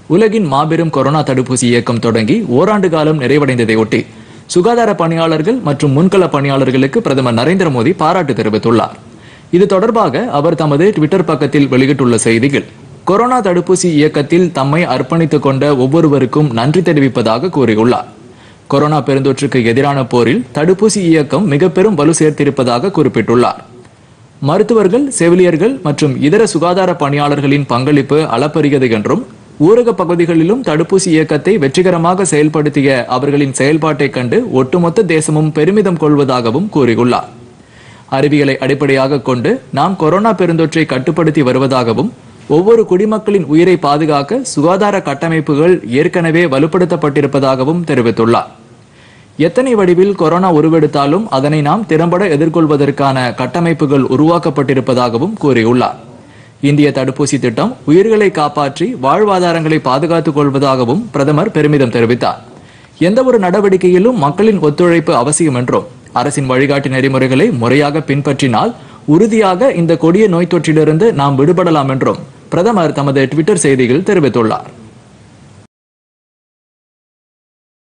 உலகின் மாபெரும் கொரோனா தடுப்பூசி இயக்கம் தொடங்கி ஓராண்டு காலம் நிறைவடைந்ததையொட்டி சுகாதார பணியாளர்கள் மற்றும் முன்கள பணியாளர்களுக்கு பிரதமர் நரேந்திர மோடி பாராட்டு தெரிவித்துள்ளார் இது தொடர்பாக அவர் தமது ட்விட்டர் பக்கத்தில் வெளியிட்டுள்ள செய்தியில் கொரோனா தடுப்பூசி இயக்கத்தில் தம்மை அர்ப்பணித்துக் கொண்ட ஒவ்வொருவருக்கும் நன்றி தெரிவிப்பதாக கூறியுள்ளார் கொரோனா பெருந்தொற்றுக்கு எதிரான போரில் தடுப்பூசி இயக்கம் மிக பெரும் வலு சேர்த்திருப்பதாக குறிப்பிட்டுள்ளார் மருத்துவர்கள் செவிலியர்கள் மற்றும் இதர சுகாதார பணியாளர்களின் பங்களிப்பு அளப்பரியது என்றும் ஊரக பகுதிகளிலும் தடுப்பூசி இயக்கத்தை வெற்றிகரமாக செயல்படுத்திய அவர்களின் செயல்பாட்டைக் கண்டு ஒட்டுமொத்த தேசமும் பெருமிதம் கொள்வதாகவும் கூறியுள்ளார் அறிவியலை அடிப்படையாக கொண்டு நாம் கொரோனா பெருந்தொற்றை கட்டுப்படுத்தி வருவதாகவும் ஒவ்வொரு குடிமக்களின் உயிரை பாதுகாக்க சுகாதார கட்டமைப்புகள் ஏற்கனவே வலுப்படுத்தப்பட்டிருப்பதாகவும் தெரிவித்துள்ளார் எத்தனை வடிவில் கொரோனா உருவெடுத்தாலும் அதனை நாம் திறம்பட எதிர்கொள்வதற்கான கட்டமைப்புகள் உருவாக்கப்பட்டிருப்பதாகவும் கூறியுள்ளார் இந்திய தடுப்பூசி திட்டம் உயிர்களை காப்பாற்றி வாழ்வாதாரங்களை பாதுகாத்துக் கொள்வதாகவும் பிரதமர் பெருமிதம் தெரிவித்தார் எந்த ஒரு நடவடிக்கையிலும் மக்களின் ஒத்துழைப்பு அவசியம் என்றும் அரசின் வழிகாட்டு நெறிமுறைகளை முறையாக பின்பற்றினால் உறுதியாக இந்த கொடிய நோய் தொற்றிலிருந்து நாம் விடுபடலாம் என்றும் பிரதமர் தமது ட்விட்டர் செய்தியில் தெரிவித்துள்ளார்